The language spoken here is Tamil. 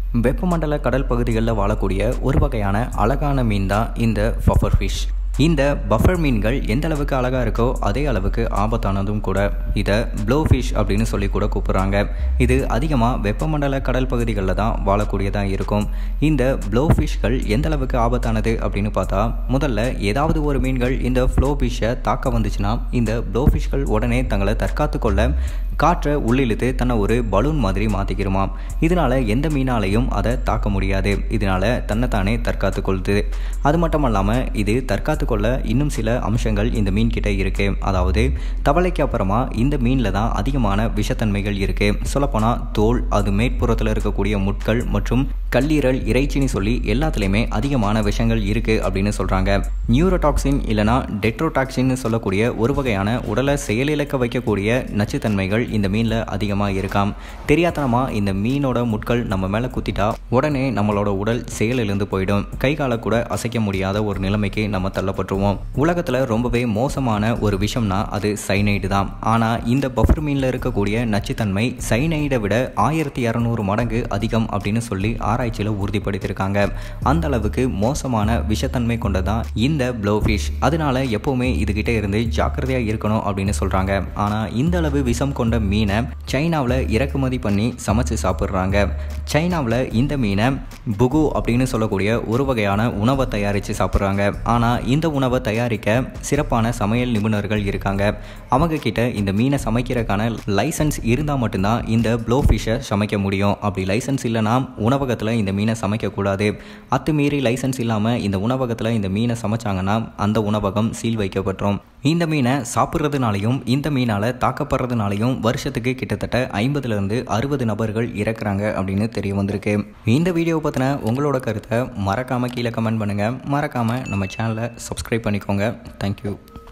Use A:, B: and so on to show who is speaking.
A: வெப்பமண்டல கடல் பகுதிகளில் வாழக்கூடிய ஒரு வகையான அழகான மீன் தான் இந்த பஃபர் ஃபிஷ் இந்த பஃபர் மீன்கள் எந்த அளவுக்கு அழகாக இருக்கோ அதே அளவுக்கு ஆபத்தானதும் கூட இதை ப்ளோ ஃபிஷ் அப்படின்னு சொல்லி கூட கூப்பிட்றாங்க இது அதிகமாக வெப்பமண்டல கடல் பகுதிகளில் தான் வாழக்கூடியதாக இருக்கும் இந்த ப்ளோ ஃபிஷ்கள் எந்த அளவுக்கு ஆபத்தானது அப்படின்னு பார்த்தா முதல்ல ஏதாவது ஒரு மீன்கள் இந்த ஃப்ளோ ஃபிஷ்ஷை தாக்க வந்துச்சுன்னா இந்த ப்ளோ ஃபிஷ்கள் உடனே தங்களை தற்காத்து கொள்ள காற்றை உள்ளிழுத்து தன்னை ஒரு பலூன் மாதிரி மாற்றிக்கிருமாம் இதனால் எந்த மீனாலையும் அதை தாக்க முடியாது இதனால் தன்னைத்தானே தற்காத்து கொள்ளுது அது மட்டும் இல்லாமல் இது தற்காத்து கொள்ள இன்னும் சில அம்சங்கள் இந்த மீன் கிட்ட இருக்கு அதாவது தவளைக்கு அப்புறமா இந்த மீனில் தான் அதிகமான விஷத்தன்மைகள் இருக்கு சொல்லப்போனால் தோல் அது மேற்புறத்தில் இருக்கக்கூடிய முட்கள் மற்றும் கல்லீரல் இறைச்சின்னு சொல்லி எல்லாத்துலேயுமே அதிகமான விஷங்கள் இருக்கு அப்படின்னு சொல்றாங்க நியூரோடாக்சின் இல்லைனா டெட்ரோடாக்சின் சொல்லக்கூடிய ஒரு வகையான உடலை செயலிழக்க வைக்கக்கூடிய நச்சுத்தன்மைகள் இந்த மீனில் அதிகமாக இருக்காம் தெரியாதனமாக இந்த மீனோட முட்கள் நம்ம மேலே குத்திட்டா உடனே நம்மளோட உடல் செயலிழந்து போயிடும் கை காலை கூட அசைக்க முடியாத ஒரு நிலைமைக்கு நம்ம தள்ளப்பட்டுருவோம் உலகத்தில் ரொம்பவே மோசமான ஒரு விஷம்னா அது சைனைடு தான் ஆனால் இந்த பஃபர் மீனில் இருக்கக்கூடிய நச்சுத்தன்மை சைனைடை விட ஆயிரத்தி இரநூறு மடங்கு அதிகம் அப்படின்னு சொல்லி ஆராய்ச்சியில் உறுதிப்படுத்தியிருக்காங்க அந்த அளவுக்கு மோசமான விஷத்தன்மை கொண்டதான் இந்த ப்ளோ ஃபிஷ் அதனால எப்போவுமே இதுகிட்ட இருந்து ஜாக்கிரதையாக இருக்கணும் அப்படின்னு சொல்கிறாங்க ஆனால் இந்த அளவு விஷம் கொண்ட மீனை சைனாவில் இறக்குமதி பண்ணி சமைச்சு சாப்பிட்றாங்க சைனாவில் இந்த மீனை புகு அப்படின்னு சொல்லக்கூடிய ஒரு வகையான உணவை தயாரித்து சாப்பிட்றாங்க ஆனால் இந்த உணவை தயாரிக்க சிறப்பான சமையல் நிபுணர்கள் இருக்காங்க அவங்க கிட்ட இந்த மீனை சமைக்கிறதுக்கான லைசன்ஸ் இருந்தால் மட்டும்தான் இந்த ப்ளோ ஃபிஷ்ஷை சமைக்க முடியும் அப்படி லைசன்ஸ் இல்லைனா உணவகத்தில் இந்த மீனை சமைக்கக்கூடாது அத்துமீறி லைசன்ஸ் இல்லாமல் இந்த உணவகத்தில் இந்த மீனை சமைச்சாங்கன்னா அந்த உணவகம் சீல் வைக்கப்பட்டுரும் இந்த மீனை சாப்பிட்றதுனாலையும் இந்த மீனால் தாக்கப்படுறதுனாலையும் வருஷத்துக்கு கிட்டத்தட்ட ஐம்பதுலேருந்து அறுபது நபர்கள் இறக்குறாங்க அப்படின்னு தெரிய வந்திருக்கு இந்த வீடியோவை பற்றின உங்களோட கருத்தை மறக்காமல் கீழே கமெண்ட் பண்ணுங்கள் மறக்காமல் நம்ம சேனலை சப்ஸ்கிரைப் பண்ணிக்கோங்க தேங்க்யூ